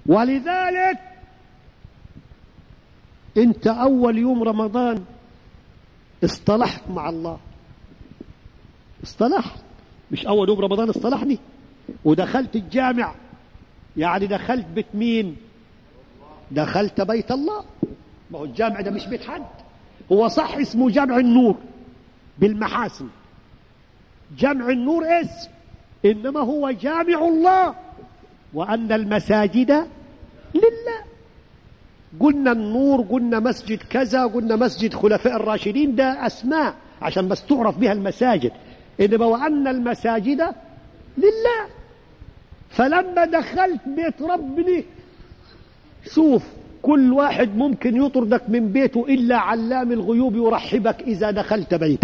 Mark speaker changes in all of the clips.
Speaker 1: ولذلك انت اول يوم رمضان اصطلحت مع الله اصطلحت مش اول يوم رمضان اصطلحني ودخلت الجامع يعني دخلت بيت مين دخلت بيت الله ما هو الجامع ده مش بيت حد هو صح اسمه جامع النور بالمحاسن جمع النور اسم انما هو جامع الله وان المساجد لله قلنا النور قلنا مسجد كذا قلنا مسجد خلفاء الراشدين ده اسماء عشان بس تعرف بها المساجد انما وان المساجد لله فلما دخلت بيت ربنا شوف كل واحد ممكن يطردك من بيته إلا علام الغيوب يرحبك إذا دخلت بيته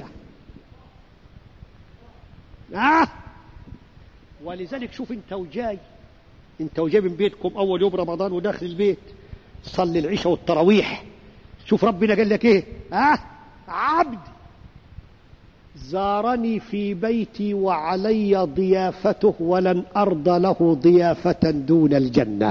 Speaker 1: آه ولذلك شوف انت وجاي انت وجاي من بيتكم أول يوم رمضان وداخل البيت تصلي العشاء والتراويح شوف ربنا قال لك ايه آه عبد زارني في بيتي وعلي ضيافته ولن أرضى له ضيافة دون الجنة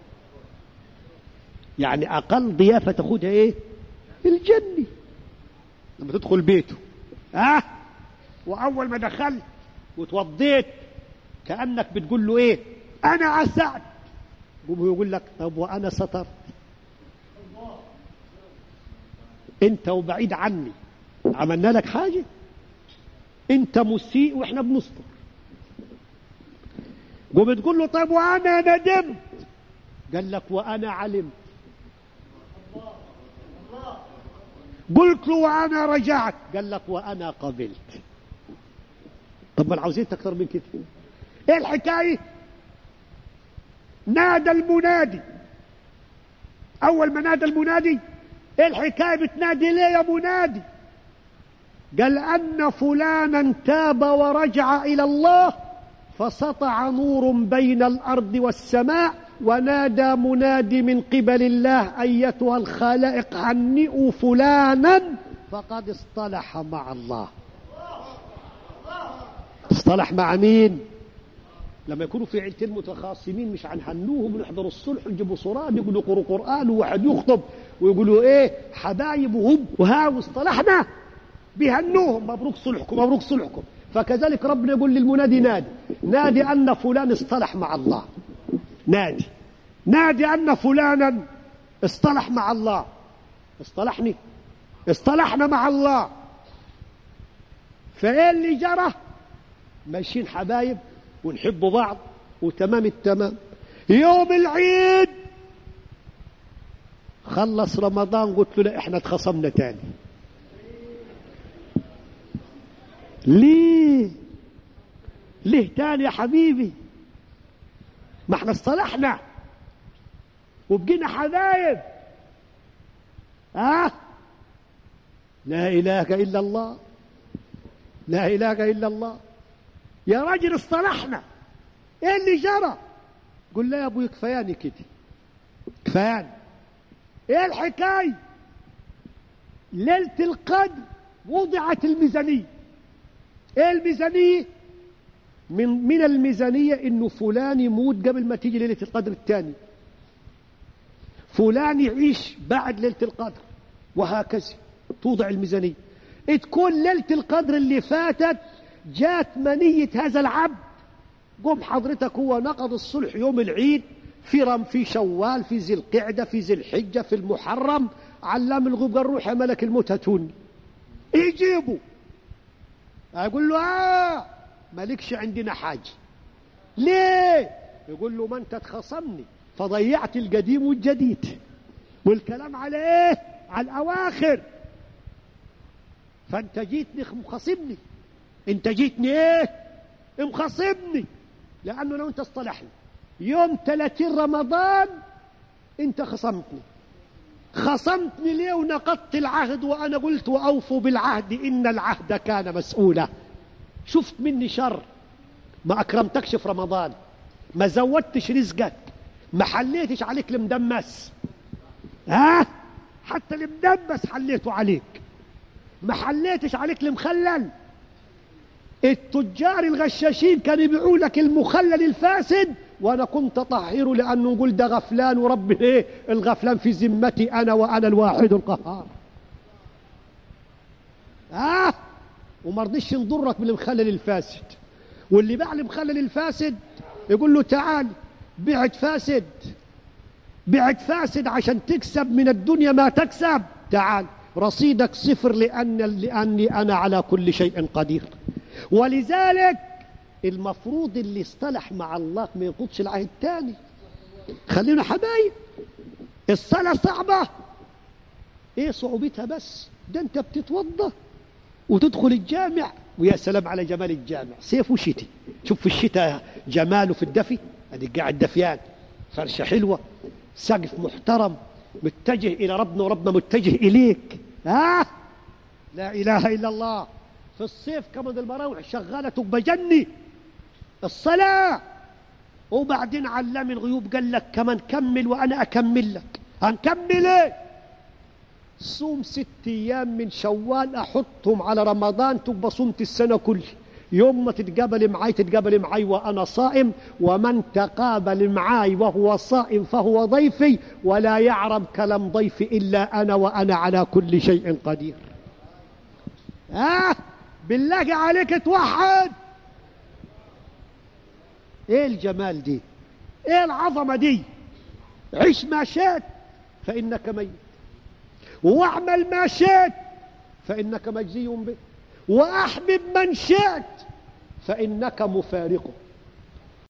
Speaker 1: يعني أقل ضيافة تاخدها إيه الجنة لما تدخل بيته ها وأول ما دخلت وتوضيت كأنك بتقول له إيه أنا أسعد قوم يقول لك طب وأنا سترت أنت وبعيد عني عملنا لك حاجة أنت مسيء وإحنا بنستر قوم تقول له طب وأنا ندمت قال لك وأنا علمت قلت له وأنا رجعت قال لك وأنا قبلت طب ما عاوزين أكثر من كده إيه الحكاية نادى المنادي أول ما نادى المنادي إيه الحكاية بتنادي ليه يا منادي قال أن فلانا تاب ورجع إلى الله فسطع نور بين الأرض والسماء ونادى منادي من قبل الله أيتها الخلائق هنئوا فلانا فقد اصطلح مع الله اصطلح مع مين لما يكونوا في عيلتين متخاصمين مش هنهنوهم ونحضروا الصلح ونجيبوا صورات يقولوا يقروا قرآن وواحد يخطب ويقولوا ايه حبايب وهم وها واصطلحنا بيهنوهم مبروك صلحكم مبروك صلحكم فكذلك ربنا يقول للمنادي نادي نادي أن فلان اصطلح مع الله نادي نادي أن فلانا اصطلح مع الله اصطلحني اصطلحنا مع الله فايه اللي جرى ماشيين حبايب ونحب بعض وتمام التمام يوم العيد خلص رمضان قلت له لا احنا اتخصمنا تاني ليه ليه تاني يا حبيبي ما احنا اصطلحنا وبقينا حبايب ها أه؟ لا اله الا الله لا اله الا الله يا راجل اصطلحنا ايه اللي جرى قل له يا ابوي كفاياني كده كفاياني ايه الحكايه ليله القدر وضعت الميزانيه ايه الميزانيه من من الميزانيه انه فلان يموت قبل ما تيجي ليله القدر الثاني فلان يعيش بعد ليله القدر وهكذا توضع الميزانيه تكون ليله القدر اللي فاتت جات منيه هذا العبد قم حضرتك هو نقض الصلح يوم العيد في رم في شوال في ذي القعده في ذي الحجه في المحرم علام الغيب قال روح يا ملك الموت هاتوني يجيبوا اقول له اه مالكش عندنا حاجه ليه يقول له ما انت تخصمني فضيعت القديم والجديد والكلام على ايه على الاواخر فانت جيتني مخاصمني انت جيتني ايه مخاصمني لانه لو انت اصطلحنا يوم 30 رمضان انت خصمتني خصمتني ليه ونقضت العهد وانا قلت واوفوا بالعهد ان العهد كان مسؤولا شفت مني شر ما اكرمتكش في رمضان ما زودتش رزقك ما حليتش عليك المدمس ها حتى المدمس حليته عليك ما حليتش عليك المخلل التجار الغشاشين كانوا يبيعوا لك المخلل الفاسد وانا كنت طهره لانه نقول ده غفلان ورب ايه الغفلان في ذمتي انا وانا الواحد القهار اه وما رضيش نضرك بالمخلل الفاسد واللي باع المخلل الفاسد يقول له تعال بعت فاسد بعت فاسد عشان تكسب من الدنيا ما تكسب تعال رصيدك صفر لأن لأني أنا على كل شيء قدير ولذلك المفروض اللي اصطلح مع الله ما ينقضش العهد الثاني خلينا حبايب الصلاة صعبة ايه صعوبتها بس ده انت بتتوضى وتدخل الجامع ويا سلام على جمال الجامع صيف وشتي شوف في الشتاء جماله في الدفي ادي قاعد دفيان فرشة حلوة سقف محترم متجه إلى ربنا وربنا متجه إليك ها لا إله إلا الله في الصيف كمان المراوح شغالة بجني الصلاة وبعدين علم الغيوب قال لك كمان كمل وأنا أكمل لك هنكمل ايه صوم ست أيام من شوال أحطهم على رمضان تبقى صمت السنة كلها يوم ما تتقابل معاي تتقابل معاي وأنا صائم ومن تقابل معاي وهو صائم فهو ضيفي ولا يعرب كلام ضيفي إلا أنا وأنا على كل شيء قدير آه بالله عليك توحد ايه الجمال دي ايه العظمة دي عش ما شئت فإنك ميت واعمل ما شئت فإنك مجزي به وأحبب من شئت فإنك مفارقه